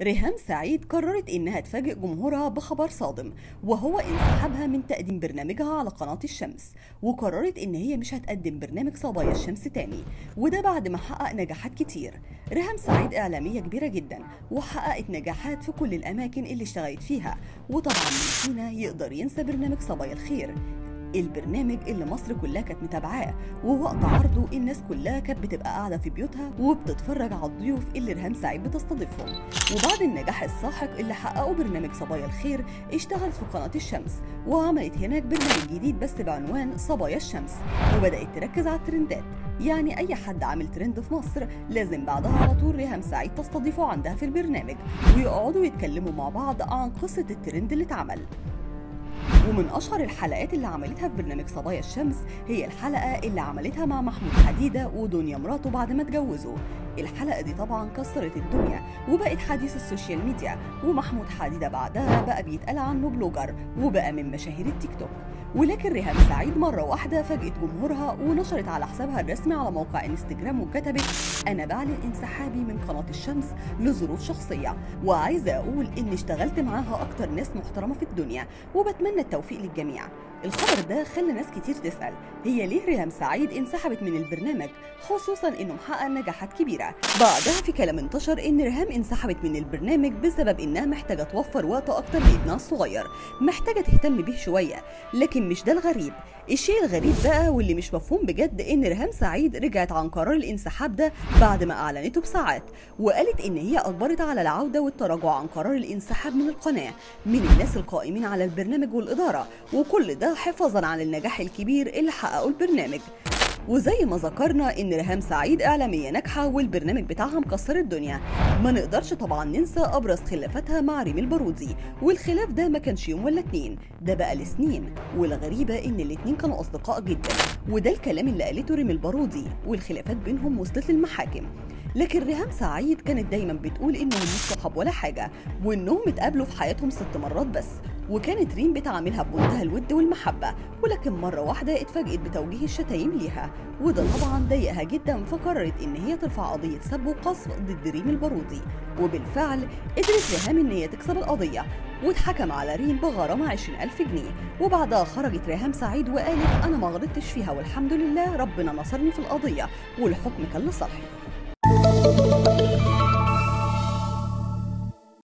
ريهام سعيد قررت إنها تفاجئ جمهورها بخبر صادم وهو انسحابها من تقديم برنامجها على قناة الشمس وقررت إن هي مش هتقدم برنامج صبايا الشمس تاني وده بعد ما حقق نجاحات كتير ريهام سعيد إعلامية كبيرة جدا وحققت نجاحات في كل الأماكن اللي اشتغلت فيها وطبعا مين فينا يقدر ينسى برنامج صبايا الخير البرنامج اللي مصر كلها كانت متابعاه ووقت عرضه الناس كلها كانت بتبقى قاعده في بيوتها وبتتفرج على الضيوف اللي ريهام سعيد بتستضيفهم وبعد النجاح الساحق اللي حققه برنامج صبايا الخير اشتغلت في قناه الشمس وعملت هناك برنامج جديد بس بعنوان صبايا الشمس وبدات تركز على الترندات يعني اي حد عامل ترند في مصر لازم بعدها على طول ريهام سعيد تستضيفه عندها في البرنامج ويقعدوا يتكلموا مع بعض عن قصه الترند اللي اتعمل ومن اشهر الحلقات اللي عملتها في برنامج صبايا الشمس هي الحلقه اللي عملتها مع محمود حديده ودنيا مراته بعد ما اتجوزوا الحلقه دي طبعا كسرت الدنيا وبقت حديث السوشيال ميديا ومحمود حديده بعدها بقى بيتقال عنه بلوجر وبقى من مشاهير التيك توك ولكن ريهام سعيد مرة واحدة فاجئت جمهورها ونشرت على حسابها الرسمي على موقع انستجرام وكتبت أنا بعلن انسحابي من قناة الشمس لظروف شخصية وعايزة أقول إني اشتغلت معاها أكتر ناس محترمة في الدنيا وبتمنى التوفيق للجميع الخبر ده خلى ناس كتير تسأل هي ليه ريهام سعيد انسحبت من البرنامج خصوصا انه محقق نجاحات كبيرة بعدها في كلام انتشر ان ريهام انسحبت من البرنامج بسبب انها محتاجة توفر وقت اكتر لابنها الصغير محتاجة تهتم بيه شوية لكن مش ده الغريب الشيء الغريب بقى واللي مش مفهوم بجد ان ريهام سعيد رجعت عن قرار الانسحاب ده بعد ما اعلنته بساعات وقالت ان هي اجبرت على العوده والتراجع عن قرار الانسحاب من القناه من الناس القائمين على البرنامج والاداره وكل ده حفاظا على النجاح الكبير اللي حققه البرنامج وزي ما ذكرنا ان ريهام سعيد اعلاميه ناجحه والبرنامج بتاعها مكسر الدنيا ما نقدرش طبعا ننسى ابرز خلافاتها مع ريم البارودي والخلاف ده ما كانش يوم ولا اتنين ده بقى لسنين والغريبه ان الاتنين كانوا اصدقاء جدا وده الكلام اللي قالته ريم البارودي والخلافات بينهم وصلت للمحاكم لكن ريهام سعيد كانت دايما بتقول انهم مش صحاب ولا حاجه وانهم اتقابلوا في حياتهم ست مرات بس وكانت ريم بتعاملها بمنتهى الود والمحبة ولكن مرة واحدة اتفاجئت بتوجيه الشتايم ليها وده طبعا ضايقها جدا فقررت ان هي ترفع قضية سب وقصف ضد ريم البارودي وبالفعل قدرت ريهام ان هي تكسب القضية واتحكم على ريم بغرامة 20000 جنيه وبعدها خرجت ريهام سعيد وقالت انا ما غلطتش فيها والحمد لله ربنا نصرني في القضية والحكم كان لصالحي